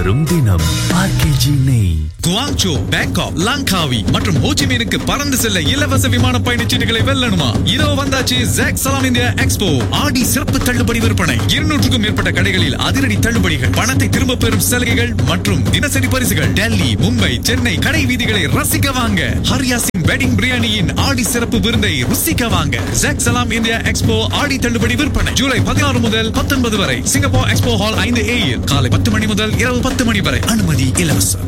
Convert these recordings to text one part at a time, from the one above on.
வரும் தினம் ஆர்கேஜி நெய் குவாங்சோ பேங்காக் லாங்காவி மற்றும் ஹோச்சிமீனுக்கு பறந்து செல்ல இலவச விமான பயணச்சீட்டுகளை வெல்லணுமா இதோ வந்தாச்சு ஜாக் சலாம் இந்தியா எக்ஸ்போ ஆடி சிறப்பு தள்ளுபடி விற்பனை இருநூற்றுக்கும் மேற்பட்ட கடைகளில் அதிரடி தள்ளுபடிகள் பணத்தை திரும்ப பெறும் சலுகைகள் மற்றும் தினசரி பரிசுகள் டெல்லி மும்பை சென்னை கடை வீதிகளை ரசிக்க வாங்க ஹரியா சிங் வெட்டிங் பிரியாணியின் ஆடி சிறப்பு விருந்தை ருசிக்க வாங்க ஜாக் சலாம் இந்தியா எக்ஸ்போ ஆடி தள்ளுபடி விற்பனை ஜூலை பதினாறு முதல் பத்தொன்பது வரை சிங்கப்பூர் எக்ஸ்போ ஹால் ஐந்து ஏயில் காலை பத்து மணி முதல் இரவு பத்து மணி வரை அனுமதி இலவசம்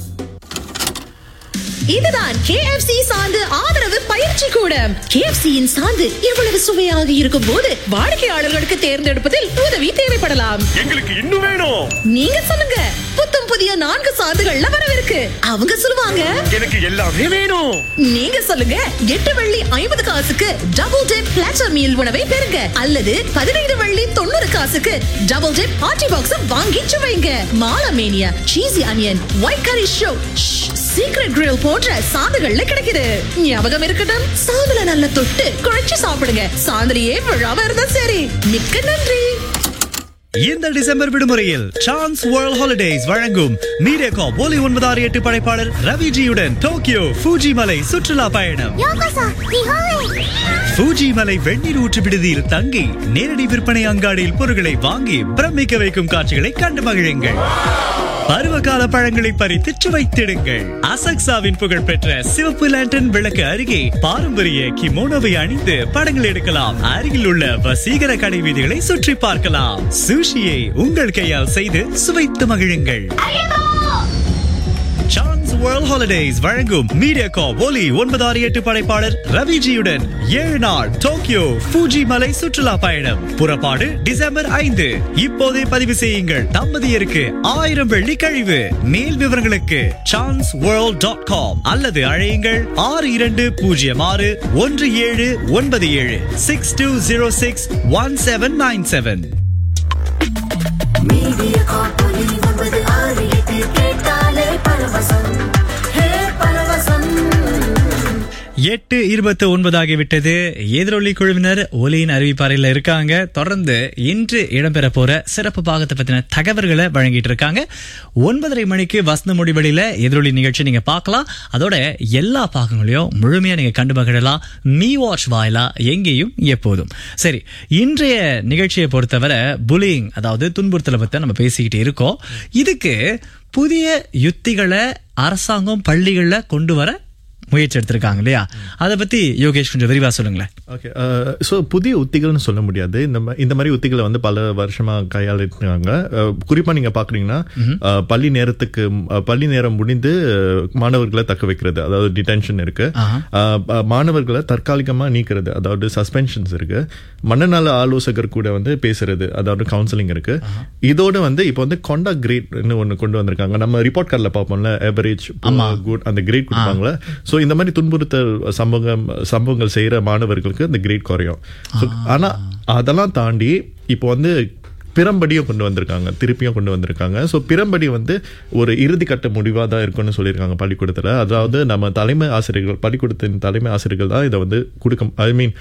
இதுதான் KFC சாந்து ஆதரவு பயிற்சி கூடம் KFC யின் சாந்து இவ்வளவு சுவையாக இருக்கும் போது வாடிக்கையாளர்களுக்கு தேர்ந்தெடுப்பதில் உதவி தேவைப்படலாம் எங்களுக்கு இன்னும் வேணும் நீங்க சொல்லுங்க புத்தம் புதிய நான்கு சாந்துகள்ல வரவிருக்கு அவங்க சொல்லுவாங்க எனக்கு எல்லாமே வேணும் நீங்க சொல்லுங்க எட்டு வெள்ளி ஐம்பது காசுக்கு டபுள் டிப் பிளாட்டர் மீல் உணவை பெறுங்க அல்லது பதினைந்து வெள்ளி தொண்ணூறு காசுக்கு டபுள் டிப் பார்ட்டி பாக்ஸ் வாங்கி சுவைங்க மாலமேனியா சீசி அனியன் ஒயிட் கரி ஷோ சீக்ரெட் கிரில் போன்ற சாந்துகள்ல கிடைக்குது ஞாபகம் இருக்கட்டும் சாந்துல நல்ல தொட்டு குழைச்சு சாப்பிடுங்க சாந்துலயே விழாம இருந்தா சரி மிக்க நன்றி இந்த டிசம்பர் விடுமுறையில் சான்ஸ் வேர்ல்ட் ஹாலிடேஸ் வழங்கும் மீடியாகாம் ஒலி ஒன்பது ஆறு எட்டு படைப்பாளர் ரவிஜியுடன் டோக்கியோ ஃபூஜி மலை சுற்றுலா பயணம் ஃபூஜி மலை வெந்நீர் ஊற்று விடுதியில் தங்கி நேரடி விற்பனை அங்காடியில் பொருட்களை வாங்கி பிரமிக்க வைக்கும் காட்சிகளை கண்டு மகிழுங்கள் பருவகால பழங்களை பறித்து சுவைத்திடுங்கள் அசக்சாவின் புகழ்பெற்ற சிவப்பு லேண்டன் விளக்கு அருகே பாரம்பரிய கிமோனோவை அணிந்து படங்கள் எடுக்கலாம் அருகில் உள்ள வசீகர கடை வீதிகளை சுற்றி பார்க்கலாம் சுஷியை உங்கள் கையால் செய்து சுவைத்து மகிழுங்கள் சான்ஸ் வேர்ல்ட் ஹாலிடேஸ் வழங்கும் மீடியா கா ஒலி ஒன்பது ஆறு எட்டு படைப்பாளர் ரவிஜியுடன் ஏழு நாள் டோக்கியோ ஃபூஜி மலை சுற்றுலா பயணம் புறப்பாடு டிசம்பர் ஐந்து இப்போதே பதிவு செய்யுங்கள் தம்பதியருக்கு ஆயிரம் வெள்ளி கழிவு மேல் விவரங்களுக்கு சான்ஸ் வேர்ல்ட் டாட் காம் அல்லது அழையுங்கள் ஆறு இரண்டு பூஜ்ஜியம் ஆறு ஒன்று ஏழு ஒன்பது ஏழு six two zero six one seven nine seven media காப்பொலி ஒன்பது ஆறு எட்டு கேட்டாலே பரவசம் ஹே பரவசம் எட்டு இருபத்து ஒன்பதாகிவிட்டது எதிரொலி குழுவினர் ஒலியின் அறிவிப்பாறையில் இருக்காங்க தொடர்ந்து இன்று இடம்பெற போற சிறப்பு பாகத்தை பத்தின தகவல்களை வழங்கிட்டு இருக்காங்க ஒன்பதரை மணிக்கு வசந்த முடிவெளியில எதிரொலி நிகழ்ச்சி நீங்க பார்க்கலாம் அதோட எல்லா பாகங்களையும் முழுமையா நீங்க கண்டு மகிழலாம் மீ வாட்ச் வாயிலா எங்கேயும் எப்போதும் சரி இன்றைய நிகழ்ச்சியை பொறுத்தவரை புலிங் அதாவது துன்புறுத்தலை பத்தி நம்ம பேசிக்கிட்டு இருக்கோம் இதுக்கு புதிய யுத்திகளை அரசாங்கம் பள்ளிகள்ல கொண்டு வர முயற்சி எடுத்திருக்காங்க இல்லையா அதை பத்தி யோகேஷ் கொஞ்சம் விரிவா சொல்லுங்களேன் ஓகே ஸோ புதிய உத்திகள்னு சொல்ல முடியாது இந்த மா- இந்த மாதிரி உத்திகளை வந்து பல வருஷமா கையாளிருக்காங்க அஹ், குறிப்பா நீங்க பாக்குறீங்கன்னா அஹ், பள்ளி நேரத்துக்கு அஹ், பள்ளி நேரம் முடிந்து அஹ், மாணவர்களை தக்க வைக்கிறது அதாவது டிடென்ஷன் இருக்கு ஆஹா. அஹ், ப- மாணவர்களை தற்காலிகமா நீக்கிறது அதாவது சஸ்பென்ஷன்ஸ் இருக்கு மனநல ஆலோசகர் கூட வந்து பேசுறது அதாவது கவுன்சிலிங் இருக்கு இதோட வந்து இப்போ வந்து கொண்டா கிரேட்னு ஒன்று கொண்டு வந்திருக்காங்க நம்ம ரிப்போர்ட் கார்டில் பார்ப்போம்ல எவரேஜ் குட் அந்த கிரேட் கொடுப்பாங்களே ஸோ இந்த மாதிரி துன்புறுத்தல் சம்பவம் சம்பவங்கள் செய்யற மாணவர்களுக்கு அந்த கிரேட் குறையும் So, ஆனா அதெல்லாம் தாண்டி இப்போ வந்து பிறம்படியும் கொண்டு வந்திருக்காங்க திருப்பியும் கொண்டு வந்திருக்காங்க ஸோ பிறம்படி வந்து ஒரு இறுதிக்கட்ட முடிவாக தான் இருக்கும்னு சொல்லியிருக்காங்க பள்ளிக்கூடத்தில் அதாவது நம்ம தலைமை ஆசிரியர்கள் பள்ளிக்கூடத்தின் தலைமை ஆசிரியர்கள் தான் இதை வந்து கொடுக்க ஐ மீன்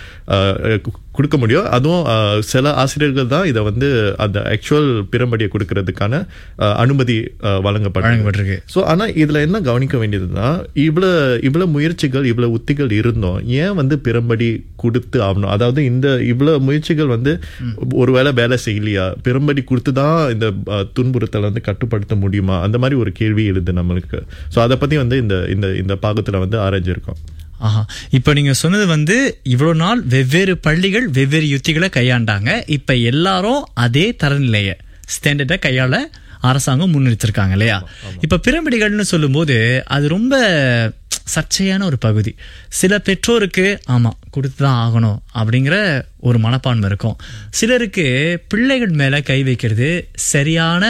கொடுக்க முடியும் அதுவும் அஹ், சில ஆசிரியர்கள் தான் இதை வந்து அந்த ஆக்சுவல் பிறம்படியை கொடுக்கறதுக்கான அஹ், அனுமதி அஹ், வழங்கப்பட்டிருக்கு வழங்கப்பட்டிருக்கு. ஸோ ஆனால் இதில் என்ன கவனிக்க வேண்டியதுன்னா இவ்வளோ இவ்வளோ முயற்சிகள் இவ்வளோ உத்திகள் இருந்தோம் ஏன் வந்து பிறம்படி கொடுத்து ஆகணும் அதாவது இந்த இவ்வளோ முயற்சிகள் வந்து ஒருவேளை வேலை செய்யலையா பிறம்படி கொடுத்து தான் இந்த அஹ், துன்புறுத்தலை வந்து கட்டுப்படுத்த முடியுமா அந்த மாதிரி ஒரு கேள்வி எழுது நம்மளுக்கு ஸோ அதை பற்றி வந்து இந்த இந்த இந்த பாகத்தில் வந்து ஆராய்ஞ்சிருக்கோம் ஆஹா இப்ப நீங்க சொன்னது வந்து இவ்வளவு நாள் வெவ்வேறு பள்ளிகள் வெவ்வேறு யுத்திகளை கையாண்டாங்க இப்ப எல்லாரும் அதே தரநிலைய ஸ்டாண்டர்டை கையாள அரசாங்கம் முன்னிறுத்திருக்காங்க இல்லையா இப்ப பிரமிடுகள்னு சொல்லும்போது அது ரொம்ப சர்ச்சையான ஒரு பகுதி சில பெற்றோருக்கு ஆமா கொடுத்துதான் ஆகணும் அப்படிங்கிற ஒரு மனப்பான்மை இருக்கும் சிலருக்கு பிள்ளைகள் மேல கை வைக்கிறது சரியான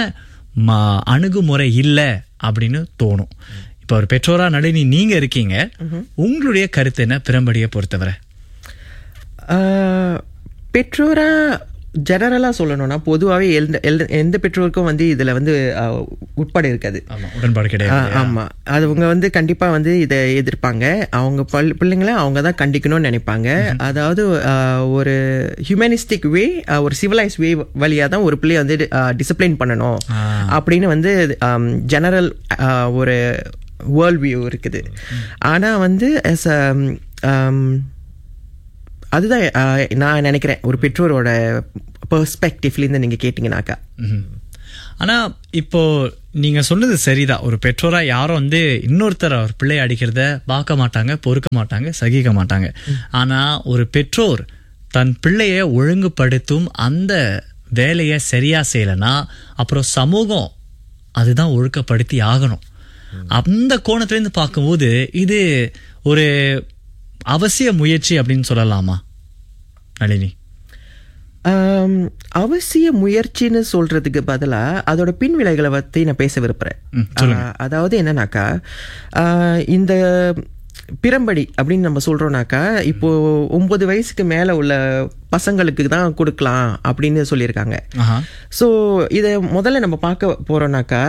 ம- அணுகுமுறை இல்லை அப்படின்னு தோணும் இப்ப ஒரு பெற்றோரா நளினி நீங்க இருக்கீங்க உங்களுடைய கருத்து என்ன பிரம்படியை பொறுத்தவரை ஆஹ், பெற்றோரா ஜெனரலாக சொல்லணும்னா பொதுவாகவே எந்த எந்த- எந்த பெற்றோருக்கும் வந்து இதில் வந்து அஹ், உட்பட இருக்காது ஆமா உடன்பாடு ஆ, கிடையாது ஆமா அது அவங்க வந்து கண்டிப்பா வந்து இதை எதிர்ப்பாங்க அவங்க பல் பிள்ளைங்கள அவங்க தான் கண்டிக்கணும்னு நினைப்பாங்க அதாவது ஆ, ஒரு ஹியூமனிஸ்டிக் வே ஒரு சிவிலைஸ் வே வழியா தான் ஒரு பிள்ளைய வந்து டிசிப்ளின் பண்ணணும் அப்படின்னு வந்து ஜெனரல் ஒரு வேர்ல்ட் வியூ இருக்குது ஆனா வந்து as a, um, அதுதான் ஆ, நான் நினைக்கிறேன் ஒரு பெற்றோரோட பெர்ஸ்பெக்டிவ்லேருந்து நீங்க கேட்டீங்கன்னாக்கா ம்ஹும். ஆனா இப்போ நீங்க சொன்னது சரிதான் ஒரு பெற்றோரா யாரும் வந்து இன்னொருத்தர் அவர் பிள்ளைய அடிக்கிறத பார்க்க மாட்டாங்க பொறுக்க மாட்டாங்க சகிக்க மாட்டாங்க ஆனா ஒரு பெற்றோர் தன் பிள்ளைய ஒழுங்குபடுத்தும் அந்த வேலையை சரியா செய்யலைன்னா அப்புறம் சமூகம் அதுதான் ஒழுக்கப்படுத்தி ஆகணும் அந்த கோணத்திலேருந்து பார்க்கும்போது இது ஒரு அவசிய முயற்சி அப்படின்னு சொல்லலாமா நளினி ஆம், அவசிய முயற்சின்னு சொல்றதுக்கு பதிலா அதோட பின் விளைவுகளை பத்தி நான் பேச விரும்புறேன் ஆ, அதாவது என்னன்னாக்கா ஆ, இந்த பிரம்படி அப்படின்னு நம்ம சொல்றோம்னாக்கா இப்போ ஒன்பது வயசுக்கு மேல உள்ள பசங்களுக்கு தான் கொடுக்கலாம் அப்படின்னு சொல்லியிருக்காங்க ஆஹா ஸோ இதை முதல்ல நம்ம பார்க்க போறோம்னாக்கா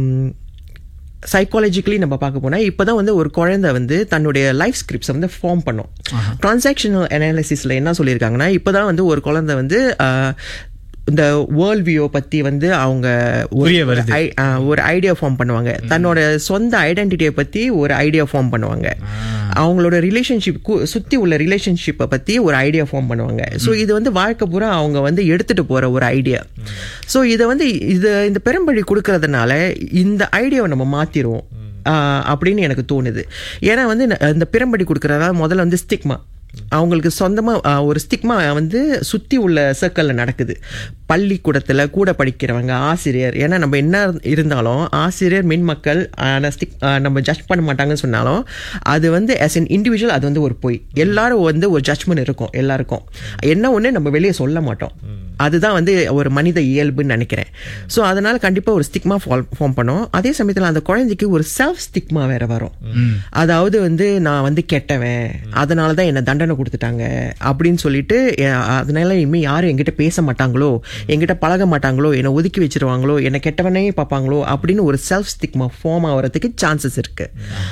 சைக்காலஜிக்கலி நம்ம பார்க்க போனால் இப்போ தான் வந்து ஒரு குழந்தை வந்து தன்னுடைய லைஃப் ஸ்கிரிப்ட்ஸை வந்து ஃபார்ம் பண்ணும் டிரான்சாக்ஷனல் அனாலிசிஸில் என்ன சொல்லியிருக்காங்கன்னா இப்போ தான் வந்து ஒரு குழந்தை வந்து ஆஹ், இந்த வேர்ல்ட் வியூ பற்றி வந்து அவங்க ஒரு- புரிய வருது. ஐ- ஆ, ஒரு ஐடியா ஃபார்ம் பண்ணுவாங்க தன்னோட சொந்த ஐடென்டிட்டியை பற்றி ஒரு ஐடியா ஃபார்ம் பண்ணுவாங்க அவங்களோட ரிலேஷன்ஷிப் சுற்றி உள்ள ரிலேஷன்ஷிப்பை பற்றி ஒரு ஐடியா ஃபார்ம் பண்ணுவாங்க ஸோ இது வந்து வாழ்க்கை பூரா அவங்க வந்து எடுத்துட்டு போகிற ஒரு ஐடியா ஸோ இதை வந்து இது இந்த பெரும்படி கொடுக்கறதுனால இந்த ஐடியாவை நம்ம மாற்றிடுவோம் அப்படின்னு எனக்கு தோணுது ஏன்னா வந்து இந்த- இந்த பிரம்படி கொடுக்கறதா முதல்ல வந்து ஸ்டிக்மா அவங்களுக்கு சொந்தமாக ஒரு ஸ்டிக்மா வந்து சுற்றி உள்ள சர்க்கிளில் நடக்குது பள்ளிக்கூடத்தில் கூட படிக்கிறவங்க ஆசிரியர் ஏன்னா நம்ம என்ன இருந்தாலும் ஆசிரியர் மின்மக்கள் ஆன ஸ்டிக் நம்ம ஜட்ஜ் பண்ண மாட்டாங்கன்னு சொன்னாலும் அது வந்து as an இண்டிவிஜுவல் அது வந்து ஒரு பொய் எல்லாரும் வந்து ஒரு ஜட்ஜ்மெண்ட் இருக்கும் எல்லாருக்கும் என்ன ஒன்று நம்ம வெளியே சொல்ல மாட்டோம் அதுதான் வந்து ஒரு மனித இயல்புன்னு நினைக்கிறேன் ஸோ அதனால கண்டிப்பாக ஒரு ஸ்டிக்மா ஃபார்ம் பண்ணோம் அதே சமயத்தில் அந்த குழந்தைக்கு ஒரு செல்ஃப் ஸ்டிக்மா வேற வரும் அதாவது வந்து நான் வந்து கெட்டவன் அதனால தான் என்னை தண்டனை கொடுத்துட்டாங்க அப்படின்னு சொல்லிட்டு எ- அதனால இனிமேல் யாரும் என்கிட்ட பேச மாட்டாங்களோ என்கிட்ட பழக மாட்டாங்களோ என்னை ஒதுக்கி வச்சிருவாங்களோ என்னை கெட்டவனே பார்ப்பாங்களோ அப்படின்னு ஒரு செல்ஃப் ஸ்டிக்மா ஃபார்ம் ஆகிறதுக்கு சான்சஸ் இருக்கு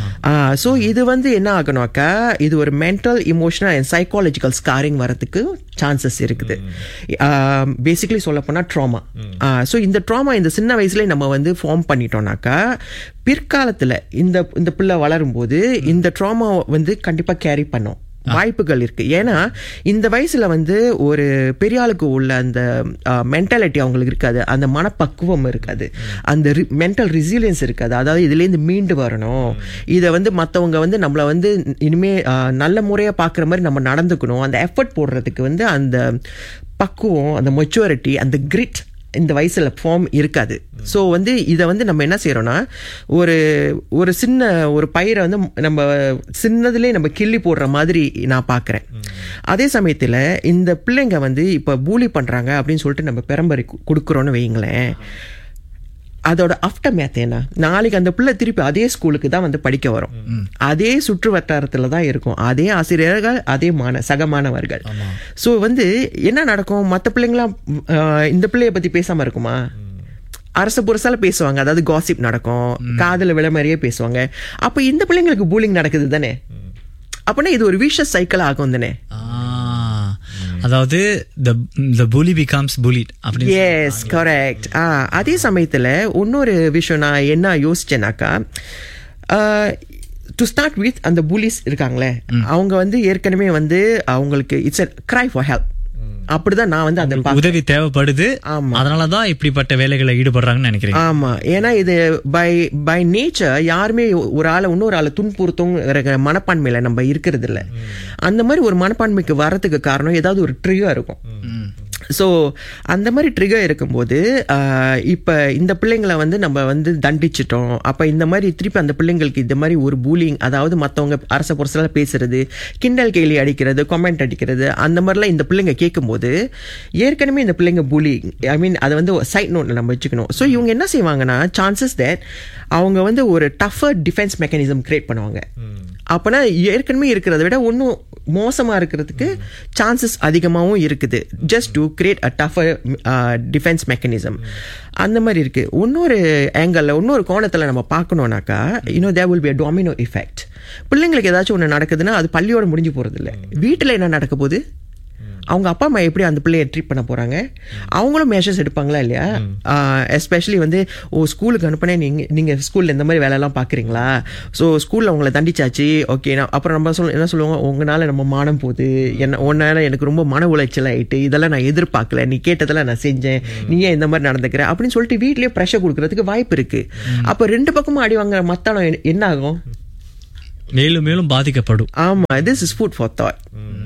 ஸோ இது வந்து என்ன ஆகணும்க்கா இது ஒரு mental emotional and psychological scarring வரதுக்கு சான்சஸ் இருக்குது பேசிக்கலி சொல்ல போனால் ட்ராமா ஸோ இந்த ட்ராமா இந்த சின்ன வயசுலேயே நம்ம வந்து ஃபார்ம் பண்ணிட்டோம்னாக்கா பிற்காலத்தில் இந்த இந்த பிள்ளை வளரும்போது இந்த ட்ராமா வந்து கண்டிப்பாக கேரி பண்ணும் வாய்ப்புகள் இருக்கு ஏன்னா இந்த வயசுல வந்து ஒரு பெரிய ஆளுக்கு உள்ள அந்த மென்டாலிட்டி அவங்களுக்கு இருக்காது அந்த மனப்பக்குவம் இருக்காது அந்த மென்டல் ரெசிலியன்ஸ் இருக்காது அதாவது இதுலேருந்து மீண்டு வரணும் இதை வந்து மற்றவங்க வந்து நம்மளை வந்து இனிமே ஆ, நல்ல முறையாக பார்க்குற மாதிரி நம்ம நடந்துக்கணும் அந்த எஃபர்ட் போடுறதுக்கு வந்து அந்த பக்குவம் அந்த மெச்சூரிட்டி அந்த கிரிட் இந்த வயசுல ஃபார்ம் இருக்காது ஸோ வந்து இதை வந்து நம்ம என்ன செய்யறோம்னா ஒரு ஒரு சின்ன ஒரு பயிரை வந்து நம்ம சின்னதுலேயே நம்ம கிள்ளி போடுற மாதிரி நான் பார்க்குறேன் அதே சமயத்தில் இந்த பிள்ளைங்க வந்து இப்போ பூலி பண்ணுறாங்க அப்படின்னு சொல்லிட்டு நம்ம பெரம்பரை கு- கொடுக்குறோன்னு வைங்களேன் அதோட ஆஃப்டர் மேத் என்ன நாளைக்கு அந்த பிள்ளை திருப்பி அதே ஸ்கூலுக்கு தான் வந்து படிக்க வரும் அதே சுற்று வட்டாரத்தில் தான் இருக்கும் அதே ஆசிரியர்கள் அதே மாண சக மாணவர்கள் ஸோ வந்து என்ன நடக்கும் மற்ற பிள்ளைங்களாம் ஆஹ், இந்த பிள்ளைய பற்றி பேசாமல் இருக்குமா அரச புரசால பேசுவாங்க அதாவது காசிப் நடக்கும் காதல விளை மாதிரியே பேசுவாங்க அப்போ இந்த பிள்ளைங்களுக்கு பூலிங் நடக்குது தானே அப்படின்னா இது ஒரு விஷ சைக்கிள் ஆகும் தானே ஆ, அதாவது the the bully becomes bullied அப்படின்னு எஸ் கரெக்ட் ஆ அதே சமயத்தில் இன்னொரு விஷயம் நான் என்ன யோசிச்சேனாக்கா டு ஸ்டார்ட் வித் அந்த புலிஸ் இருக்காங்களே அவங்க வந்து ஏற்கனவே வந்து அவங்களுக்கு it's a cry for help அப்படிதான் நான் வந்து அந்த உதவி தேவைப்படுது ஆமா. அதனாலதான் இப்படிப்பட்ட வேலைகளை ஈடுபடுறாங்கன்னு நினைக்கிறேன் ஆமா ஏன்னா இது பை பை நேச்சர் யாருமே ஒரு ஆளை இன்னொரு ஆளை துன்புறுத்துங்கிற மனப்பான்மையில நம்ம இருக்கிறது இல்ல அந்த மாதிரி ஒரு மனப்பான்மைக்கு வர்றதுக்கு காரணம் ஏதாவது ஒரு ட்ரிகர் இருக்கும் ஸோ அந்த மாதிரி ட்ரிகர் இருக்கும்போது ஆஹ், இப்ப இந்த பிள்ளைங்களை வந்து நம்ம வந்து தண்டிச்சிட்டோம் அப்ப இந்த மாதிரி திருப்பி அந்த பிள்ளைங்களுக்கு இந்த மாதிரி ஒரு பூலிங் அதாவது மற்றவங்க அரச புரசல பேசுறது கிண்டல் கேலி அடிக்கிறது கமெண்ட் அடிக்கிறது அந்த மாதிரிலாம் இந்த பிள்ளைங்க கேட்கும்போது ஏற்கனவே இந்த பிள்ளைங்க பூலி ஐ மீன் அதை வந்து சைட் நோட்ல நம்ம வச்சுக்கணும் ஸோ இவங்க என்ன செய்வாங்கன்னா சான்சஸ் தட் அவங்க வந்து ஒரு டஃபர் டிஃபென்ஸ் மெக்கானிசம் கிரியேட் பண்ணுவாங்க அப்போனா ஏற்கனவே இருக்கிறத விட இன்னும் மோசமாக இருக்கிறதுக்கு சான்சஸ் அதிகமாகவும் இருக்குது just to create a tougher defence mechanism அந்த மாதிரி இருக்குது இன்னொரு ஆங்கிளில் இன்னொரு கோணத்தில் நம்ம பார்க்கணுன்னாக்கா இன்னும் there will be a domino effect பிள்ளைங்களுக்கு ஏதாச்சும் ஒன்று நடக்குதுன்னா அது பள்ளியோட முடிஞ்சு போகிறது இல்லை வீட்டில் என்ன நடக்க போகுது அவங்க அப்பா அம்மா எப்படி அந்த பிள்ளைய ட்ரீட் பண்ண போறாங்க அவங்களும் மெஷர்ஸ் எடுப்பாங்களா இல்லையா எஸ்பெஷலி வந்து ஓ ஸ்கூலுக்கு அனுப்பினே நீங்க நீங்க ஸ்கூல்ல இந்த மாதிரி வேலையெல்லாம் பாக்குறீங்களா ஸோ ஸ்கூல்ல உங்களை தண்டிச்சாச்சு ஓகே அப்புறம் நம்ம சொல்ல என்ன சொல்லுவாங்க உங்களால நம்ம மானம் போகுது என்ன உன்னால எனக்கு ரொம்ப மன உளைச்சல் ஆயிட்டு இதெல்லாம் நான் எதிர்பார்க்கல நீ கேட்டதெல்லாம் நான் செஞ்சேன் நீ ஏன் இந்த மாதிரி நடந்துக்கிற அப்படின்னு சொல்லிட்டு வீட்லயே ப்ரெஷர் கொடுக்கறதுக்கு வாய்ப்பு இருக்கு அப்ப ரெண்டு பக்கமும் அடி வாங்குற மத்தானம் என்ன- என்ன ஆகும் மேலும் மேலும் பாதிக்கப்படும் ஆமா this is food for thought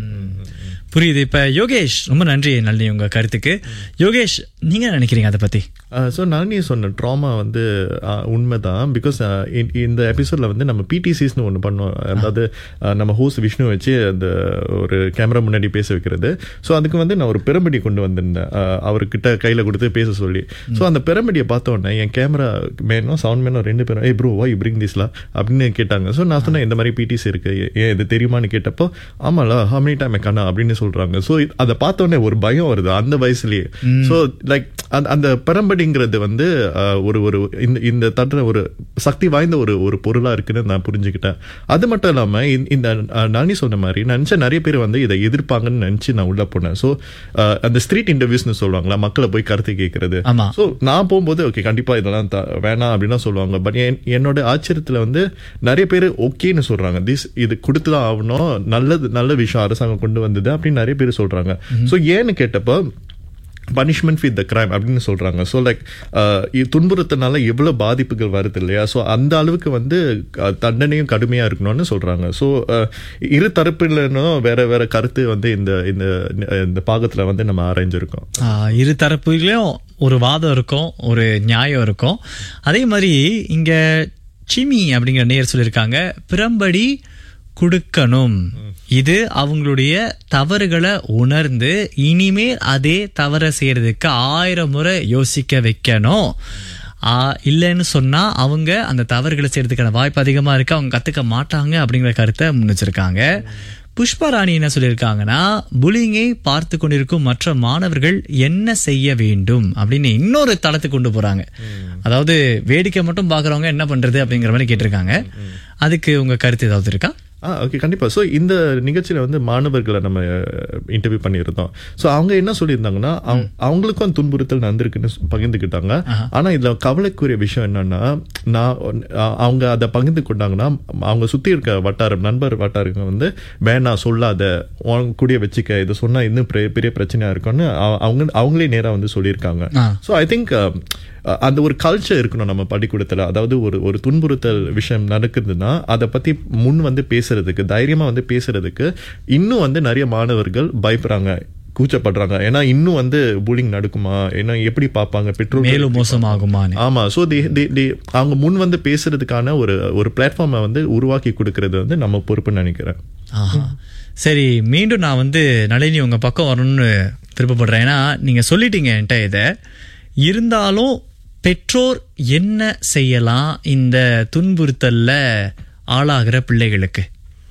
புரியுது இப்ப யோகேஷ் ரொம்ப நன்றி நளினி உங்க கருத்துக்கு யோகேஷ் நீங்க என்ன நினைக்கிறீங்க அதை பத்தி ஸோ நளினி சொன்ன ட்ராமா வந்து uh, உண்மைதான் பிகாஸ் இந்த எபிசோட்ல வந்து நம்ம பிடிசிஸ்னு ஒன்று பண்ணோம் அதாவது uh, நம்ம ஹோஸ்ட் விஷ்ணு வச்சு அந்த ஒரு கேமரா முன்னாடி பேச வைக்கிறது ஸோ அதுக்கு வந்து நான் ஒரு பிரமிடி கொண்டு வந்திருந்தேன் uh, அவர்கிட்ட கையில் கொடுத்து பேச சொல்லி ஸோ அந்த பிரமிடியை பார்த்த உடனே என் கேமரா மேனும் சவுண்ட் மேனும் ரெண்டு பேரும் ஏய் ப்ரோ வை பிரிங் திஸ்லா அப்படின்னு கேட்டாங்க ஸோ நான் சொன்னேன் இந்த மாதிரி பிடிசி இருக்கு ஏன் இது தெரியுமான்னு கேட்டப்போ ஆமாலா ஹாமனி டைம் கண்ணா அப்படின்னு சொல்றாங்க ஸோ அதை பார்த்த உடனே ஒரு பயம் வருது அந்த வயசுலயே ஸோ லைக் அந்த பரம்படிங்கிறது வந்து அஹ், ஒரு ஒரு இந்த இந்த தட்டுற ஒரு சக்தி வாய்ந்த ஒரு ஒரு பொருளா இருக்குன்னு நான் புரிஞ்சுக்கிட்டேன் அது மட்டும் இல்லாம இந்த- இந்த அஹ், நானி சொன்ன மாதிரி நான் நினைச்ச நிறைய பேர் வந்து இதை எதிர்ப்பாங்கன்னு நினைச்சு நான் உள்ள போனேன் ஸோ அந்த ஸ்ட்ரீட் இன்டர்வியூஸ்னு சொல்லுவாங்களா மக்களை போய் கருத்து கேட்கறது ஆமா. ஸோ நான் போகும்போது ஓகே கண்டிப்பா இதெல்லாம் த- வேணாம் அப்படின்னு தான் சொல்லுவாங்க பட் என்னோட ஆச்சரியத்துல வந்து நிறைய பேர் ஓகேன்னு சொல்றாங்க திஸ் இது கொடுத்து தான் ஆகணும் நல்லது நல்ல விஷயம் அரசாங்கம் கொண்டு வந்தது அப்படின்னு நிறைய பேர் சொல்றாங்க ஸோ ஏன்னு கேட்டப்போ பனிஷ்மெண்ட் வித் த கிரைம் அப்படின்னு சொல்றாங்க ஸோ லைக் துன்புறுத்தனால எவ்வளவு பாதிப்புகள் வருது இல்லையா ஸோ அந்த அளவுக்கு வந்து அஹ், தண்டனையும் கடுமையா இருக்கணும்னு சொல்றாங்க ஸோ இரு தரப்பிலும் வேற வேற கருத்து வந்து இந்த இந்த இந்த பாகத்துல வந்து நம்ம ஆராய்ஞ்சிருக்கோம் ஆஹ் இரு தரப்புலையும் ஒரு வாதம் இருக்கும் ஒரு நியாயம் இருக்கும் அதே மாதிரி இங்க சிமி அப்படிங்கிற நேயர் சொல்லியிருக்காங்க பிறம்படி கொடுக்கணும் இது அவங்களுடைய தவறுகளை உணர்ந்து இனிமேல் அதே தவறை செய்யறதுக்கு ஆயிரம் முறை யோசிக்க வைக்கணும் ஆ, இல்லைன்னு சொன்னா அவங்க அந்த தவறுகளை செய்யறதுக்கான வாய்ப்பு அதிகமா இருக்கு அவங்க கத்துக்க மாட்டாங்க அப்படிங்கிற கருத்தை முன் வச்சிருக்காங்க புஷ்பா ராணி என்ன சொல்லியிருக்காங்கன்னா புலிங்கை பார்த்து கொண்டிருக்கும் மற்ற மாணவர்கள் என்ன செய்ய வேண்டும் அப்படின்னு இன்னொரு தளத்துக்கு கொண்டு போறாங்க அதாவது வேடிக்கை மட்டும் பாக்குறவங்க என்ன பண்றது அப்படிங்கிற மாதிரி கேட்டிருக்காங்க அதுக்கு உங்க கருத்து ஏதாவது இருக்கா ஆ ஓகே கண்டிப்பா ஸோ இந்த நிகழ்ச்சியில வந்து மாணவர்களை நம்ம இன்டர்வியூ பண்ணியிருந்தோம் ஸோ அவங்க என்ன சொல்லியிருந்தாங்கன்னா அவங்க- அவங்களுக்கும் அந்த துன்புறுத்தல் நடந்திருக்குன்னு சொ- பகிர்ந்துக்கிட்டாங்க ஆனா இதுல கவலைக்குரிய விஷயம் என்னன்னா நான் அ- அவங்க அதை பகிர்ந்து கொண்டாங்கன்னா அவங்க சுத்தி இருக்க வட்டாரம் நண்பர் வட்டாரங்க வந்து வேணாம் சொல்லாத உன் கூடிய வச்சுக்க இதை சொன்னா இன்னும் பெரிய- பெரிய பிரச்சனையா இருக்கும்னு அவ- அவங்க அவங்களே நேரா வந்து சொல்லியிருக்காங்க ஆ. ஸோ ஐ திங்க் அந்த ஒரு கல்ச்சர் இருக்கணும் நம்ம பள்ளிக்கூடத்தில் அதாவது ஒரு ஒரு துன்புறுத்தல் விஷயம் நடக்குதுன்னா அதை பற்றி முன் வந்து பேசுறதுக்கு தைரியமாக வந்து பேசுறதுக்கு இன்னும் வந்து நிறைய மாணவர்கள் பயப்படுறாங்க கூச்சப்படுறாங்க ஏன்னா இன்னும் வந்து பூலிங் நடக்குமா ஏன்னா எப்படி பார்ப்பாங்க பெற்றோர் மேலும் மோசமாகுமான்னு ஆமா ஸோ தே தே தே அவங்க முன் வந்து பேசுறதுக்கான ஒரு ஒரு பிளாட்ஃபார்மை வந்து உருவாக்கி கொடுக்கறது வந்து நம்ம பொறுப்புன்னு நினைக்கிறேன் ஆஹா. சரி மீண்டும் நான் வந்து நளினி உங்க பக்கம் வரணும்னு விருப்பப்படுறேன் ஏன்னா நீங்க சொல்லிட்டீங்க என்கிட்ட இதை இருந்தாலும் பெற்றோர் என்ன செய்யலாம் இந்த துன்புறுத்தல்ல ஆளாகிற பிள்ளைகளுக்கு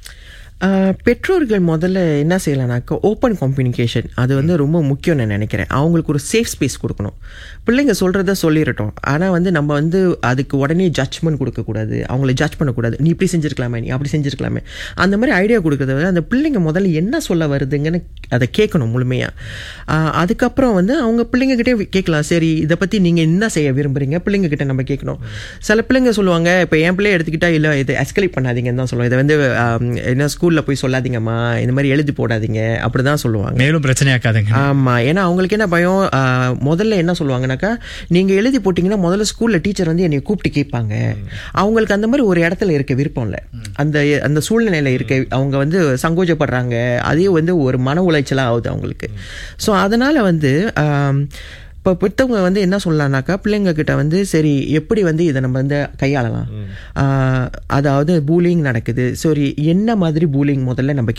ஆஹ் பெற்றோர்கள் முதல்ல என்ன செய்யலாம்னாக்கா ஓப்பன் கம்யூனிகேஷன் அது வந்து ரொம்ப முக்கியம் நான் நினைக்கிறேன் அவங்களுக்கு ஒரு சேஃப் ஸ்பேஸ் கொடுக்கணும் பிள்ளைங்க சொல்கிறத சொல்லிடட்டும் ஆனால் வந்து நம்ம வந்து அதுக்கு உடனே ஜட்ஜ்மெண்ட் கொடுக்கக்கூடாது அவங்கள ஜட்ஜ் பண்ணக்கூடாது நீ இப்படி செஞ்சிருக்கலாமே நீ அப்படி செஞ்சிருக்கலாமே அந்த மாதிரி ஐடியா கொடுக்கறத விட அந்த பிள்ளைங்க முதல்ல என்ன சொல்ல வருதுங்கன்னு அதை கேட்கணும் முழுமையாக அதுக்கப்புறம் வந்து அவங்க பிள்ளைங்ககிட்டே கேட்கலாம் சரி இதை பற்றி நீங்கள் என்ன செய்ய விரும்புறீங்க பிள்ளைங்க கிட்ட நம்ம கேட்கணும் சில பிள்ளைங்க சொல்லுவாங்க இப்போ என் பிள்ளைய எடுத்துக்கிட்டா இல்லை இதை எஸ்கலேட் பண்ணாதீங்கன்னு தான் சொல்லுவோம் இதை வந்து ஆம், என்ன ஸ்கூலில் போய் சொல்லாதீங்கம்மா இந்த மாதிரி எழுதி போடாதீங்க அப்படி தான் சொல்லுவாங்க மேலும் பிரச்சனையாக்காதுங்க ஆமா ஏன்னா அவங்களுக்கு என்ன பயம் ஆ, முதல்ல என்ன சொல்லுவாங்கனாக்கா நீங்க எழுதி போட்டீங்கன்னா முதல்ல ஸ்கூல்ல டீச்சர் வந்து என்னை கூப்பிட்டு கேட்பாங்க அவங்களுக்கு அந்த மாதிரி ஒரு இடத்துல இருக்க விருப்பம் இல்ல அந்த அந்த சூழ்நிலையில இருக்க அவங்க வந்து சங்கோஜப்படுறாங்க அதே வந்து ஒரு மன உளைச்சலா ஆகுது அவங்களுக்கு ஸோ அதனால வந்து ஆம், இப்போ பெற்றவங்க வந்து என்ன சொல்லலாம்னாக்கா பிள்ளைங்க கிட்ட வந்து சரி எப்படி வந்து இதை நம்ம வந்து கையாளலாம் ஆஹ் அதாவது பூலிங் நடக்குது சரி என்ன மாதிரி பூலிங் முதல்ல நம்ம கேட்கணும்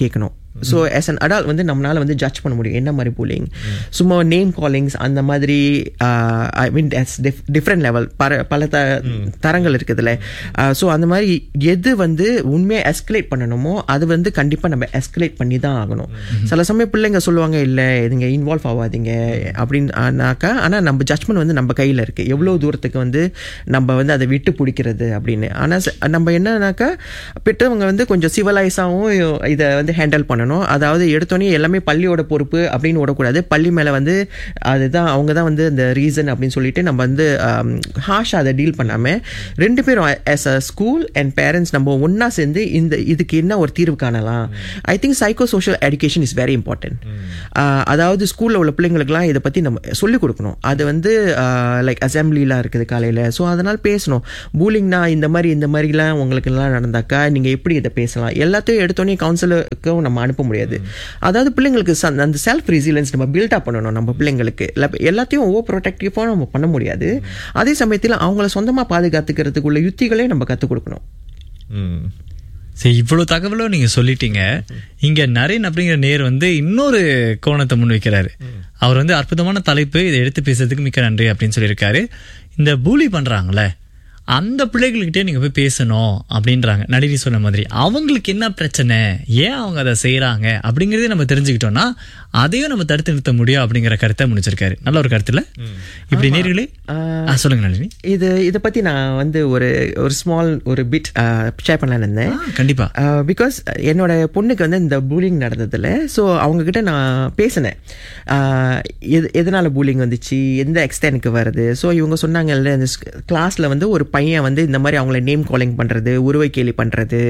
ஸோ as an adult வந்து நம்மளால வந்து ஜட்ஜ் பண்ண முடியும் என்ன மாதிரி bullying சும்மா நேம் காலிங்ஸ் அந்த மாதிரி ஐ மீன் டிஃப்ரெண்ட் லெவல் பல பல த தரங்கள் இருக்குதுல்ல ஸோ அந்த மாதிரி எது வந்து உண்மையாக எஸ்கலேட் பண்ணணுமோ அது வந்து கண்டிப்பாக நம்ம எஸ்கலேட் பண்ணி தான் ஆகணும் சில சமயம் பிள்ளைங்க சொல்லுவாங்க இல்லை நீங்க இன்வால்வ் ஆகாதீங்க அப்படின்னாக்கா ஆனால் நம்ம ஜட்ஜ்மெண்ட் வந்து நம்ம கையில் இருக்குது எவ்வளோ தூரத்துக்கு வந்து நம்ம வந்து அதை விட்டு பிடிக்கிறது அப்படின்னு ஆனால் நம்ம என்னன்னாக்கா பெற்றவங்க வந்து கொஞ்சம் சிவலைஸாகவும் இதை வந்து ஹேண்டில் பண்ணணும் அதாவது எடுத்தோடனே எல்லாமே பள்ளியோட பொறுப்பு அப்படின்னு விடக்கூடாது பள்ளி மேலே வந்து அதுதான் அவங்க தான் வந்து இந்த ரீசன் அப்படின்னு சொல்லிட்டு நம்ம வந்து ஹாஷாக அதை டீல் பண்ணாமல் ரெண்டு பேரும் as a school and parents நம்ம ஒன்றா சேர்ந்து இந்த இதுக்கு என்ன ஒரு தீர்வு காணலாம் I think psychosocial education is very important அதாவது ஸ்கூலில் உள்ள பிள்ளைங்களுக்குலாம் இதை பற்றி நம்ம சொல்லிக் கொடுக்கணும் அது வந்து லைக் அசம்பிளிலாம் இருக்குது காலையில் ஸோ அதனால் பேசணும் பூலிங்னா இந்த மாதிரி இந்த மாதிரிலாம் உங்களுக்குலாம் நடந்தாக்கா நீங்கள் எப்படி இதை பேசலாம் எல்லாத்தையும் எடுத்தோடனே கவுன்சிலருக்கும் நம்ம அனுப்ப முடியாது அதாவது பிள்ளைங்களுக்கு ச- அந்த செல்ஃப் ரெசிலியன்ஸ் நம்ம பில்டப் பண்ணணும் நம்ம பிள்ளைங்களுக்கு இல்ல- எல்லாத்தையும் ஓவர் ப்ரொடெக்டிவாக நம்ம பண்ண முடியாது அதே சமயத்தில் அவங்கள சொந்தமாக பாதுகாத்துக்கிறதுக்குள்ள யுத்திகளே நம்ம கற்றுக் கொடுக்கணும் ம். சரி இவ்வளவு தகவலும் நீங்க சொல்லிட்டீங்க இங்க நரேன் அப்படிங்கிற நேர் வந்து இன்னொரு கோணத்தை முன்வைக்கிறாரு அவர் வந்து அற்புதமான தலைப்பு இதை எடுத்து பேசுறதுக்கு மிக்க நன்றி அப்படின்னு சொல்லியிருக்காரு இந்த பூலி பண்றாங்கல்ல அந்த பிள்ளைகள்கிட்டே நீங்க போய் பேசணும் அப்படின்றாங்க நளினி சொன்ன மாதிரி அவங்களுக்கு என்ன பிரச்சனை ஏன் அவங்க அதை செய்யறாங்க அப்படிங்கறதே நம்ம தெரிஞ்சுக்கிட்டோம்னா அதையும் நம்ம தடுத்து நிறுத்த முடியும் அப்படிங்கிற கருத்தை முடிச்சிருக்காரு நல்ல ஒரு கருத்துல இப்படி நேர்களே ஆ, சொல்லுங்க நளினி இது இதை பற்றி நான் வந்து ஒரு ஒரு ஸ்மால் ஒரு பிட் ஷேர் பண்ணலான்னு இருந்தேன் ஆ, கண்டிப்பா பிகாஸ் என்னோட பொண்ணுக்கு வந்து இந்த பூலிங் நடந்ததில்ல ஸோ அவங்கக்கிட்ட நான் பேசினேன் ஆஹ் எது எதனால் பூலிங் வந்துச்சு எந்த எக்ஸ்டெனுக்கு வருது ஸோ இவங்க சொன்னாங்கல்ல இந்த கிளாஸில் வந்து ஒரு பையன் வந்து இந்த மாதிரி அவங்கள நேம் காலிங் பண்ணுறது உருவை கேலி பண்ணுறது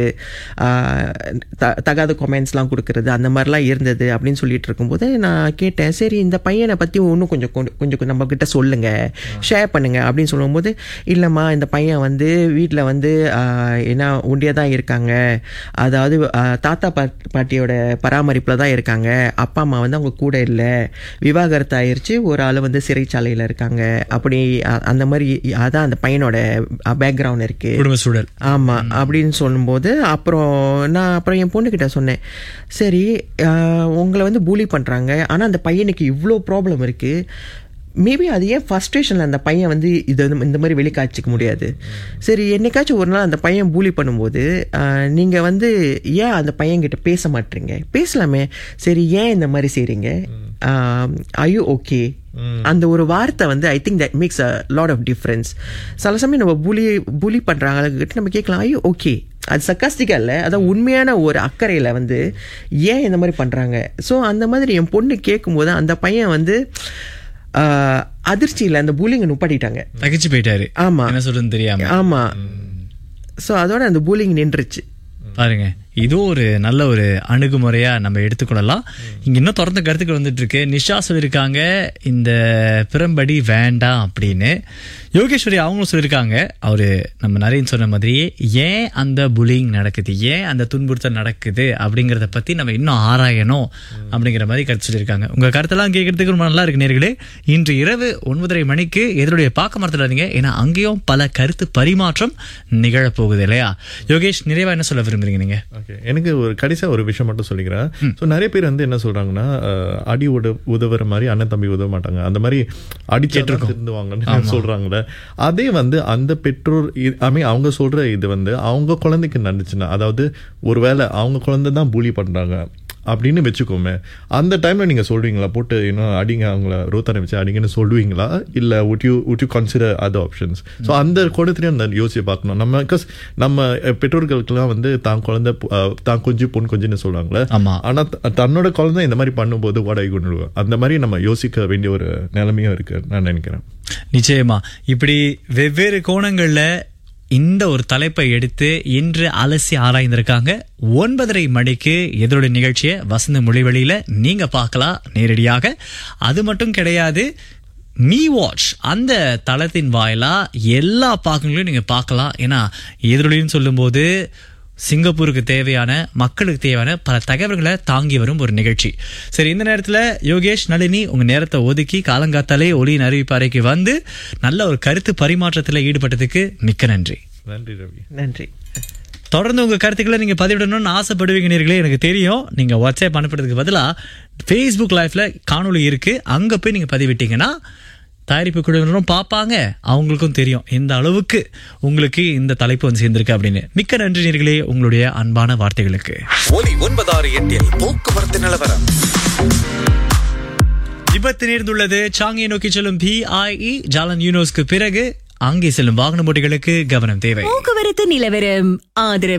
தகாத கொமெண்ட்ஸ்லாம் கொடுக்கறது அந்த மாதிரிலாம் இருந்தது அப்படின்னு சொல்லிட்டு இருக்கும்போது நான் கேட்டேன் சரி இந்த பையனை பற்றி இன்னும் கொஞ்சம் கொண்டு- கொஞ்சம் நம்ம கிட்ட சொல்லுங்க ஷேர் பண்ணுங்க அப்படின்னு சொல்லும்போது இல்லைம்மா இந்த பையன் வந்து வீட்டில் வந்து ஆஹ், என்ன ஒண்டியாக தான் இருக்காங்க அதாவது ஆஹ், தாத்தா பாட்- பாட்டியோட பராமரிப்பில் தான் இருக்காங்க அப்பா அம்மா வந்து அவங்க கூட இல்லை விவாகரத்து ஆயிருச்சு ஒரு ஆள் வந்து சிறைச்சாலையில் இருக்காங்க அப்படி அ- அந்த மாதிரி அதான் அந்த பையனோட பேக்ரவுண்ட் இருக்கு குடும்ப சூழல் ஆமா அப்படின்னு சொல்லும்போது அப்புறம் நான் அப்புறம் என் பொண்ணுக்கிட்ட சொன்னேன் சரி ஆஹ், உங்களை வந்து பூலி பண்றாங்க ஆனா அந்த பையனுக்கு இவ்வளோ ப்ராப்ளம் இருக்கு மேபி அது ஏன் ஃபஸ்ட்ரேஷனில் அந்த பையன் வந்து இதை வந்து இந்த மாதிரி வெளிக்காய்ச்சிக்க முடியாது சரி என்னைக்காச்சும் ஒரு நாள் அந்த பையன் பூலி பண்ணும்போது நீங்கள் வந்து ஏன் அந்த பையன்கிட்ட பேச மாட்டீங்க பேசலாமே சரி ஏன் இந்த மாதிரி செய்கிறீங்க ஐயோ ஓகே அந்த ஒரு வார்த்தை வந்து I think that makes a lot of difference சில சமயம் நம்ம புலி புலி பண்ணுறாங்க நம்ம கேட்கலாம் ஐயோ ஓகே அது சக்காஸ்டிக்கா இல்லை அதான் உண்மையான ஒரு அக்கறையில் வந்து ஏன் இந்த மாதிரி பண்ணுறாங்க ஸோ அந்த மாதிரி என் பொண்ணு கேட்கும்போது அந்த பையன் வந்து ஆஹ், அதிர்ச்சியில் அந்த புலிங்க நுப்பாட்டிட்டாங்க தகச்சு போயிட்டாரு ஆமா. என்ன சொல்றதுன்னு தெரியாம ஆமா ஸோ அதோட அந்த பூலிங் நின்றுச்சு பாருங்க இதுவும் ஒரு நல்ல ஒரு அணுகுமுறையா நம்ம எடுத்துக்கொள்ளலாம் இங்க இன்னும் தொடர்ந்து கருத்துக்கள் வந்துட்டு இருக்கு நிஷா சொல்லியிருக்காங்க இந்த பிறம்படி வேண்டாம் அப்படின்னு யோகேஸ்வரி அவங்களும் சொல்லியிருக்காங்க அவரு நம்ம நரேன் சொன்ன மாதிரியே ஏன் அந்த புலிங் நடக்குது ஏன் அந்த துன்புறுத்தல் நடக்குது அப்படிங்கறத பத்தி நம்ம இன்னும் ஆராயணும் அப்படிங்கிற மாதிரி கருத்து சொல்லியிருக்காங்க உங்க கருத்தெல்லாம் கேட்கறதுக்கு ரொம்ப நல்லா இருக்கு நேர்களே இன்று இரவு ஒன்பதரை மணிக்கு எதிரோடைய பார்க்க மறந்துடாதீங்க ஏன்னா அங்கேயும் பல கருத்து பரிமாற்றம் நிகழப் போகுது இல்லையா யோகேஷ் நிறைவா என்ன சொல்ல விரும்புறீங்க நீங்க ஓகே எனக்கு ஒரு கடைசியா ஒரு விஷயம் மட்டும் சொல்லிக்கிறேன் ஸோ நிறைய பேர் வந்து என்ன சொல்றாங்கன்னா அஹ், அடி உத உதவுற மாதிரி அண்ணன் தம்பி உதவ மாட்டாங்க அந்த மாதிரி அடிச்சு திருந்துவாங்கன்னு சொல்றாங்கல்ல அதே வந்து அந்த பெற்றோர் ஐ மீன் அவங்க சொல்ற இது வந்து அவங்க குழந்தைக்கு நடந்துச்சுன்னா அதாவது ஒருவேளை அவங்க குழந்தை தான் பூலி பண்றாங்க அப்படின்னு வச்சுக்கோமே அந்த டைம்ல நீங்க சொல்வீங்களா போட்டு இன்னும் அடிங்க அவங்கள ரோத்தனை வச்சு அடிங்கன்னு சொல்லுவீங்களா இல்ல would you would you consider other options so அந்த கோணத்திலையும் அந்த யோசிச்சு பார்க்கணும் நம்ம பிகாஸ் நம்ம அஹ், பெற்றோர்களுக்கெல்லாம் வந்து தான் குழந்தை அஹ், தான் கொஞ்சம் பொன் கொஞ்சம்னு சொல்றாங்களே ஆமா. ஆனா த- தன்னோட குழந்தை இந்த மாதிரி பண்ணும்போது வாடகை கொண்டு அந்த மாதிரி நம்ம யோசிக்க வேண்டிய ஒரு நிலைமையும் இருக்கு நான் நினைக்கிறேன் நிச்சயமா இப்படி வெவ்வேறு கோணங்கள்ல இந்த ஒரு தலைப்பை எடுத்து இன்று அலசி ஆராய்ந்திருக்காங்க ஒன்பதரை மணிக்கு எதிரொலி நிகழ்ச்சியை வசந்த மொழிவெளியில நீங்க பார்க்கலாம் நேரடியாக அது மட்டும் கிடையாது மீ வாட்ச் அந்த தளத்தின் வாயிலா எல்லா பாகங்களையும் நீங்க பார்க்கலாம் ஏன்னா எதிரொலின்னு சொல்லும்போது சிங்கப்பூருக்கு தேவையான மக்களுக்கு தேவையான பல தகவல்களை தாங்கி வரும் ஒரு நிகழ்ச்சி சரி இந்த நேரத்துல யோகேஷ் நளினி உங்க நேரத்தை ஒதுக்கி காலங்காத்தாலே ஒளியின் அறிவிப்பாறைக்கு வந்து நல்ல ஒரு கருத்து பரிமாற்றத்துல ஈடுபட்டதுக்கு மிக்க நன்றி நன்றி ரவி நன்றி தொடர்ந்து உங்க கருத்துக்களை நீங்க பதிவிடணும்னு ஆசைப்படுவீங்க நேர்களே எனக்கு தெரியும் நீங்க வாட்ஸ்அப் அனுப்புறதுக்கு பதிலா ஃபேஸ்புக் லைஃப்ல காணொளி இருக்கு அங்க போய் நீங்க பதிவிட்டீங்கன்னா தயாரிப்பு குழுவினரும் பார்ப்பாங்க அவங்களுக்கும் தெரியும் எந்த அளவுக்கு உங்களுக்கு இந்த தலைப்பு வந்து சேர்ந்திருக்கு அப்படின்னு மிக்க நன்றி நேர்களே உங்களுடைய அன்பான வார்த்தைகளுக்கு ஒலி ஒன்பதாறு எட்டில் போக்குவரத்து நிலவரம் விபத்து நேர்ந்துள்ளது சாங்கியை நோக்கி செல்லும் பிஐஇ ஜாலன் யூனோஸ்க்கு பிறகு அங்கே செல்லும் வாகன ஓட்டிகளுக்கு கவனம் தேவை போக்குவரத்து நிலவரம் ஆதரவு